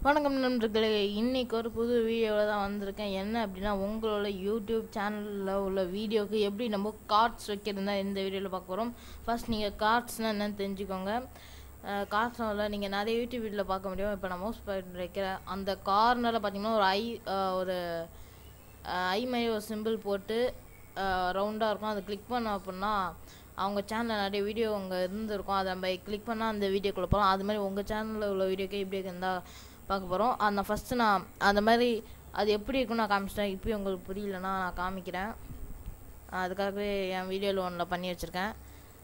வணக்கம் நண்பர்களே இன்னைக்கு ஒரு புது வீடியோவில் தான் வந்திருக்கேன் என்ன அப்படின்னா உங்களோட யூடியூப் சேனலில் உள்ள வீடியோக்கு எப்படி நம்ம கார்ட்ஸ் வைக்கிறதா இந்த வீடியோவில் பார்க்க போகிறோம் ஃபர்ஸ்ட் நீங்கள் கார்ட்ஸ்னால் என்னன்னு தெரிஞ்சுக்கோங்க கார்ட்ஸ்னால நீங்கள் நிறைய யூடியூப் வீடியோவில் பார்க்க முடியும் இப்போ நான் மவுஸ் பாயிண்ட் வைக்கிற அந்த கார்னரில் பார்த்தீங்கன்னா ஒரு ஐ ஒரு ஐ மாதிரி ஒரு சிம்பிள் போட்டு ரவுண்டாக இருக்கும் அதை கிளிக் பண்ணோம் அப்படின்னா அவங்க சேனலில் நிறைய வீடியோ அங்கே இருந்திருக்கும் அதை நம்ம கிளிக் பண்ணால் அந்த வீடியோக்குள்ளே போகிறோம் அது மாதிரி உங்கள் சேனலில் உள்ள வீடியோக்கே எப்படி இருந்தால் பார்க்க போகிறோம் அந்த ஃபஸ்ட்டு நான் அந்த மாதிரி அது எப்படி இருக்குன்னு நான் காமிச்சிட்டேன் இப்போயும் உங்களுக்கு புரியலன்னா நான் காமிக்கிறேன் அதுக்காகவே என் வீடியோவில் ஒன்றில் பண்ணி வச்சுருக்கேன்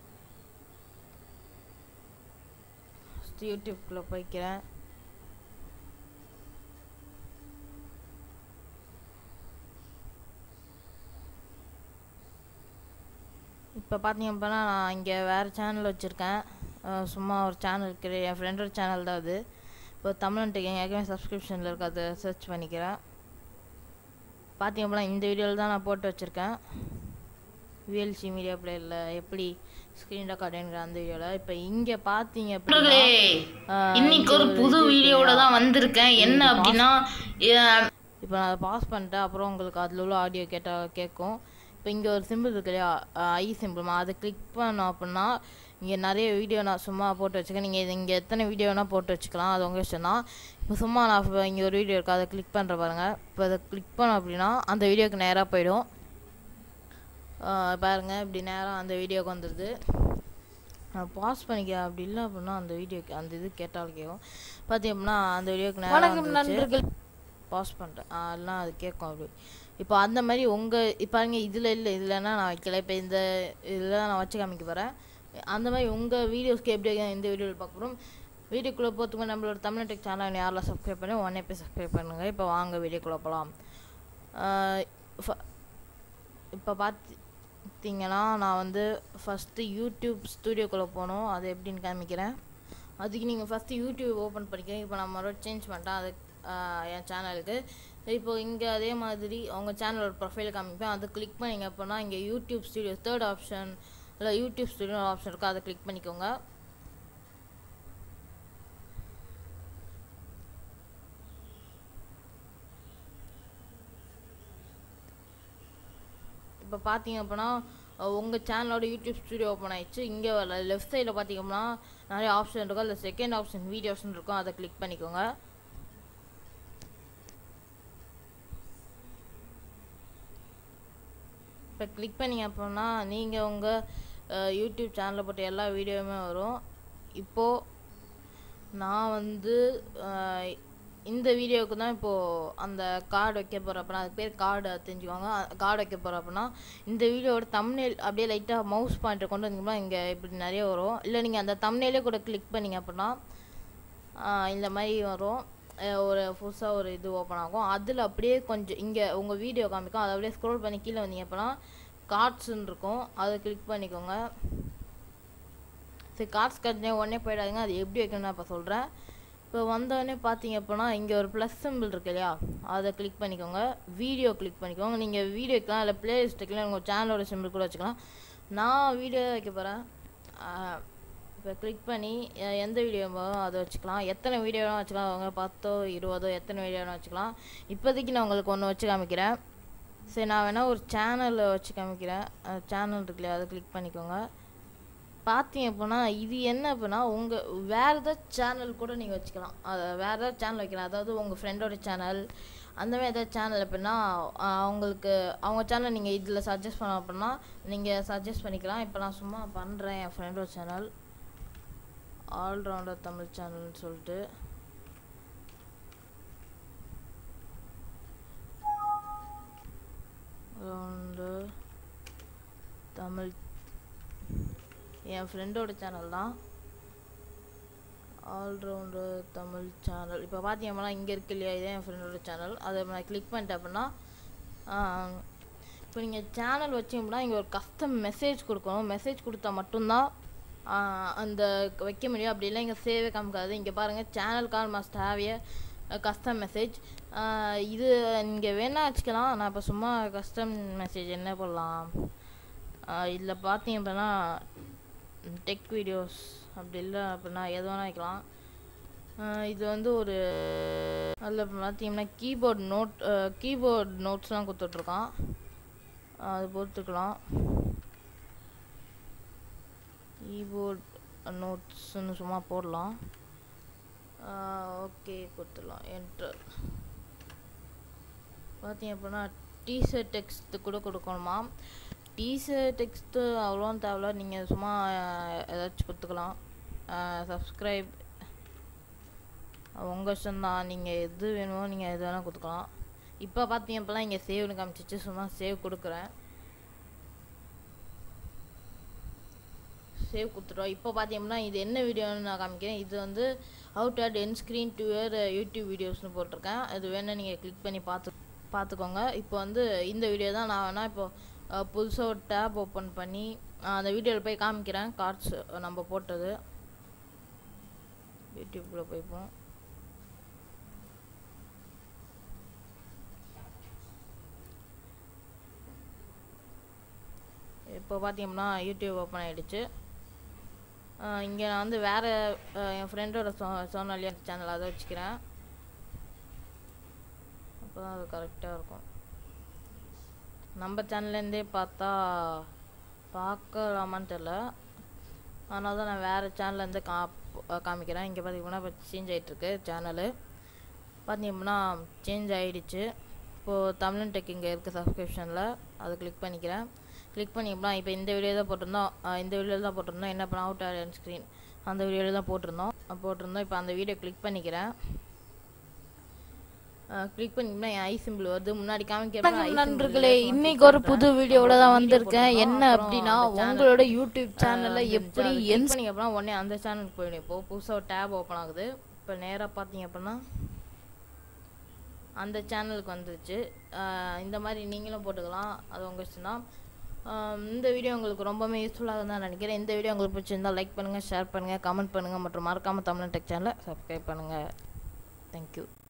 ஃபஸ்ட்டு யூடியூப்குள்ளே போய்க்கிறேன் இப்போ பார்த்தீங்க அப்படின்னா நான் இங்கே வேறு சேனல் வச்சுருக்கேன் சும்மா ஒரு சேனல் இருக்கிற என் ஃப்ரெண்டோட சேனல் தான் அது இப்போ தமிழ்ன்ட்டு ஏற்கனவே சப்ஸ்கிரிப்ஷனில் இருக்க அதை சர்ச் பண்ணிக்கிறேன் பார்த்தீங்க அப்படின்னா இந்த வீடியோவில் தான் நான் போட்டு வச்சுருக்கேன் விஎல்சி மீடியா பிளேயரில் எப்படி ஸ்க்ரீன் ரெக்கார்டுங்கிற அந்த வீடியோவில் இப்போ இங்கே பார்த்தீங்க நண்பர்களே இன்னைக்கு ஒரு புது வீடியோவோட தான் வந்திருக்கேன் என்ன அப்படின்னா அஹ், இப்போ நான் அதை பாஸ் பண்ணிட்டேன் அப்புறம் உங்களுக்கு அதில் உள்ள ஆடியோ கேட்டால் கேட்கும் இப்போ இங்கே ஒரு சிம்பிள் இருக்கு இல்லையா ஐ சிம்பிள்மா அதை கிளிக் பண்ணோம் அப்படின்னா இங்கே நிறைய வீடியோ நான் சும்மா போட்டு வச்சுக்கேன் நீங்கள் இது இங்கே எத்தனை வீடியோ வேணால் போட்டு வச்சுக்கலாம் அது உங்கள் இஷ்டம் தான் இப்போ சும்மா நான் இப்போ இங்கே ஒரு வீடியோ இருக்குது அதை கிளிக் பண்ணுற பாருங்கள் இப்போ அதை கிளிக் பண்ணோம் அப்படின்னா அந்த வீடியோக்கு நேராக போயிடும் பாருங்க இப்படி நேராக அந்த வீடியோக்கு வந்துடுது பாஸ் பண்ணிக்க அப்படி இல்லை அப்படின்னா அந்த வீடியோக்கு அந்த இது கேட்டாலும் கேட்கும் பார்த்தீங்க அப்படின்னா அந்த வீடியோக்கு நேராக நண்பர்கள் பாஸ் பண்ணிட்டேன் அதெல்லாம் அது கேட்கும் அப்படி இப்போ அந்த மாதிரி உங்கள் இப்போ பாருங்க இதில் இல்லை இதுலன்னா நான் வைக்கல இப்போ இந்த இதில் நான் வச்சு காமிக்க போகிறேன் அந்த மாதிரி உங்கள் வீடியோஸ்க்கு எப்படி இந்த வீடியோவில் பார்க்க போகிறோம் வீடியோக்குள்ளே போகிறதுக்கு நம்மளோட தமிழ் டெக் சேனல் யாரெல்லாம் சப்ஸ்கிரைப் பண்ணி உடனே போய் சப்ஸ்கிரைப் பண்ணுங்கள் இப்போ வாங்க வீடியோக்குள்ளே போகலாம் இப்போ பார்த்தீங்கன்னா நான் வந்து ஃபஸ்ட்டு யூடியூப் ஸ்டூடியோக்குள்ளே போகணும் அது எப்படின்னு காமிக்கிறேன் அதுக்கு நீங்கள் ஃபஸ்ட்டு யூடியூப் ஓப்பன் பண்ணிக்கிறேன் இப்போ நான் மறுபடியும் சேஞ்ச் பண்ணிட்டேன் அது ஆஹ், என் சேனலுக்கு இப்போ இங்கே அதே மாதிரி அவங்க சேனலோட ப்ரொஃபைல் காமிப்பேன் அதை கிளிக் பண்ணிங்க அப்படின்னா இங்கே யூடியூப் ஸ்டுடியோ தேர்ட் ஆப்ஷன் இல்லை யூடியூப் ஸ்டுடியோ ஆப்ஷன் இருக்குது அதை கிளிக் பண்ணிக்கோங்க இப்போ பார்த்தீங்க அப்படின்னா உங்கள் சேனலோட யூடியூப் ஸ்டுடியோ ஓப்பன் ஆயிடுச்சு இங்கே லெஃப்ட் சைடில் பார்த்தீங்க அப்படின்னா நிறைய ஆப்ஷன் இருக்கும் அதில் செகண்ட் ஆப்ஷன் வீடியோஸ்னு இருக்கும் அதை கிளிக் பண்ணிக்கோங்க இப்போ கிளிக் பண்ணிங்க அப்படின்னா நீங்கள் உங்கள் யூடியூப் சேனலில் போட்ட எல்லா வீடியோவுமே வரும் இப்போது நான் வந்து அஹ், இந்த வீடியோவுக்கு தான் இப்போது அந்த கார்டு வைக்க போகிறப்பனா அது பேர் கார்டு தெரிஞ்சுக்கோங்க கார்டு வைக்க போகிறப்பனா இந்த வீடியோவோட தம்னேல் அப்படியே லைட்டாக மவுஸ் பாயிண்ட்டை கொண்டு வந்தீங்கன்னா இங்கே இப்படி நிறைய வரும் இல்லை நீங்கள் அந்த தம்னேலே கூட கிளிக் பண்ணீங்க அப்படின்னா ஆஹ் இந்த மாதிரி வரும் அஹ் ஒரு புதுசாக ஒரு இது ஓப்பன் ஆகும் அதில் அப்படியே கொஞ்சம் இங்கே உங்கள் வீடியோ காமிக்கும் அதை அப்படியே ஸ்க்ரோல் பண்ணி கீழே வந்தீங்க அப்படின்னா கார்ட்ஸ்ன்னு இருக்கும் அதை கிளிக் பண்ணிக்கோங்க சரி கார்ட்ஸ் கட்டினே உடனே போயிடாதீங்க அது எப்படி வைக்கணும்னு நான் இப்போ சொல்கிறேன் இப்போ வந்தோடனே பார்த்தீங்க அப்படின்னா இங்கே ஒரு ப்ளஸ் சிம்பிள் இருக்கு இல்லையா அதை கிளிக் பண்ணிக்கோங்க வீடியோ கிளிக் பண்ணிக்கோங்க நீங்கள் வீடியோ வைக்கலாம் இல்லை பிளேலிஸ்ட் வைக்கலாம் உங்கள் சேனலோட சிம்பிள் கூட வச்சுக்கலாம் நான் வீடியோ வைக்க போகிறேன் இப்போ கிளிக் பண்ணி எ- எந்த வீடியோ வேணுமோ அதை வச்சுக்கலாம் எத்தனை வீடியோ வேணால் வச்சுக்கலாம் அவங்க பத்தோ இருபதோ எத்தனை வீடியோ வேணால் வச்சுக்கலாம் இப்போதைக்கு நான் உங்களுக்கு ஒன்று வச்சு காமிக்கிறேன் சரி நான் வேணால் ஒரு சேனலில் வச்சு காமிக்கிறேன் சேனல் இருக்குல்லையா அதை கிளிக் பண்ணிக்கோங்க பார்த்தீங்க அப்படின்னா இது என்ன அப்படின்னா உங்கள் வேறு ஏதாவது சேனல் கூட நீங்கள் வச்சுக்கலாம் அதை வேறு ஏதாவது சேனல் வைக்கலாம் அதாவது உங்கள் ஃப்ரெண்டோட சேனல் அந்த மாதிரி ஏதாவது சேனல் அப்படின்னா ஆஹ், அவங்களுக்கு அவங்க சேனல் நீங்கள் இதில் சஜஸ்ட் பண்ண அப்படின்னா நீங்கள் சஜஸ்ட் பண்ணிக்கலாம் இப்போ நான் சும்மா பண்ணுறேன் என் ஃப்ரெண்டோட சேனல் ஆல்ரவுண்டர் தமிழ் சேனல்னு சொல்லிட்டு ரவுண்டர் தமிழ் என் ஃப்ரெண்டோட சேனல் தான் ஆல்ரவுண்டர் தமிழ் சேனல் இப்போ பார்த்தீங்கன்னா இங்கே இருக்கு இல்லையா இதே என் ஃப்ரெண்டோட சேனல் அதை நான் கிளிக் பண்ணிட்டேன் அப்படின்னா ஆஹ், இப்போ நீங்கள் சேனல் வச்சிங்கன்னா இங்கே ஒரு கஸ்டம் மெசேஜ் கொடுக்கணும் மெசேஜ் கொடுத்தா மட்டும்தான் ஆஹ், அந்த வைக்க முடியும் அப்படி இல்லை இங்கே சேவே காமிக்காது இங்கே பாருங்கள் channel call must have a custom message இது இங்கே வேணா வச்சுக்கலாம் நான் இப்போ சும்மா கஸ்டம் மெசேஜ் என்ன பண்ணலாம் இதில் பார்த்தீங்க அப்படின்னா டெக் வீடியோஸ் அப்படி இல்லை அப்படின்னா எது வேணால் வைக்கலாம் ஆஹ் இது வந்து ஒரு அதில் பார்த்தீங்கன்னா கீபோர்ட் நோட் கீபோர்ட் நோட்ஸ்லாம் கொடுத்துட்ருக்கான் அது போட்டுக்கலாம் கீபோர்ட் நோட்ஸ்னு சும்மா போடலாம் ஓகே கொடுத்துடலாம் என்டர் பார்த்தீங்க அப்படின்னா டீசர் டெக்ஸ்ட் கூட கொடுக்கணுமா டீசர் டெக்ஸ்ட்டு அவ்வளோ தேவையில்ல நீங்கள் சும்மா அஹ், ஏதாச்சும் கொடுத்துக்கலாம் சப்ஸ்கிரைப் உங்கள் இஷ்டம்தான் நீங்கள் எது வேணுமோ நீங்கள் எது வேணால் கொடுத்துக்கலாம் இப்போ பார்த்தீங்க அப்போலாம் இங்கே சேவ்னு காமிச்சிச்சு சும்மா சேவ் கொடுக்குறேன் சேவ் கொடுத்துட்டோம் இப்போ பார்த்தீங்கன்னா இது என்ன வீடியோன்னு நான் காமிக்கிறேன் இது வந்து அவுட் அட் என் ஸ்க்ரீன் டு இயர் யூடியூப் வீடியோஸ்னு போட்டிருக்கேன் அது வேணால் நீங்கள் கிளிக் பண்ணி பார்த்து பார்த்துக்கோங்க இப்போ வந்து இந்த வீடியோ தான் நான் வேணால் இப்போ புதுசாக ஒரு டேப் ஓப்பன் பண்ணி அஹ், அந்த வீடியோவில் போய் காமிக்கிறேன் கார்ட்ஸ் நம்ம போட்டது யூடியூப்குள்ளே போய்ப்போம் இப்போ பார்த்தீங்கன்னா யூடியூப் ஓப்பன் ஆகிடுச்சு இங்கே நான் வந்து வேறு என் ஃப்ரெண்டோட சோ சோனாலியா சேனல் அதை வச்சுக்கிறேன் அப்போ தான் அது கரெக்டாக இருக்கும் நம்ம சேனல்லேருந்தே பார்த்தா பார்க்கலாமான்னு தெரில அதனால தான் நான் வேறு சேனல்லேருந்து கா காமிக்கிறேன் இங்கே பார்த்தீங்கன்னா இப்போ சேஞ்ச் ஆகிட்டுருக்கு சேனலு பார்த்தீங்கன்னா சேஞ்ச் ஆகிடுச்சு இப்போது தமிழன் டெக் இங்கே இருக்குது சப்ஸ்கிரிப்ஷனில் அதை கிளிக் பண்ணிக்கிறேன் கிளிக் பண்ணிங்கன்னா இப்போ இந்த வீடியோ தான் போட்டிருந்தோம் அஹ் இந்த வீடியோ தான் போட்டிருந்தோம் என்ன பண்ண அவுட் ஆட் ஸ்க்ரீன் அந்த வீடியோவில் தான் போட்டிருந்தோம் அஹ் போட்டிருந்தோம் இப்போ அந்த வீடியோ கிளிக் பண்ணிக்கிறேன் கிளிக் பண்ணிங்கன்னா என் ஐ சிம்பிள் வருது முன்னாடி காமிக்க நண்பர்களே இன்னைக்கு ஒரு புது வீடியோவோட தான் வந்திருக்கேன் என்ன அப்படின்னா உங்களோட யூடியூப் சேனல்ல எப்படி என் பண்ணீங்க அப்படின்னா உடனே அந்த சேனலுக்கு போயிடும் இப்போ புதுசாக ஒரு டேப் ஓப்பன் ஆகுது இப்போ நேராக பார்த்தீங்க அப்படின்னா அந்த சேனலுக்கு வந்துருச்சு அஹ் இந்த மாதிரி நீங்களும் போட்டுக்கலாம் அது உங்கள் இஷ்டம் தான் அஹ் இந்த வீடியோ உங்களுக்கு ரொம்பவே யூஸ்ஃபுல்லாக தான் நினைக்கிறேன் இந்த வீடியோ உங்களுக்கு பிடிச்சிருந்தா லைக் பண்ணுங்கள் ஷேர் பண்ணுங்கள் கமெண்ட் பண்ணுங்கள் மற்றும் மறக்காமல் தமிழ் டெக் சேனலை சப்ஸ்கிரைப் பண்ணுங்கள் தேங்க்யூ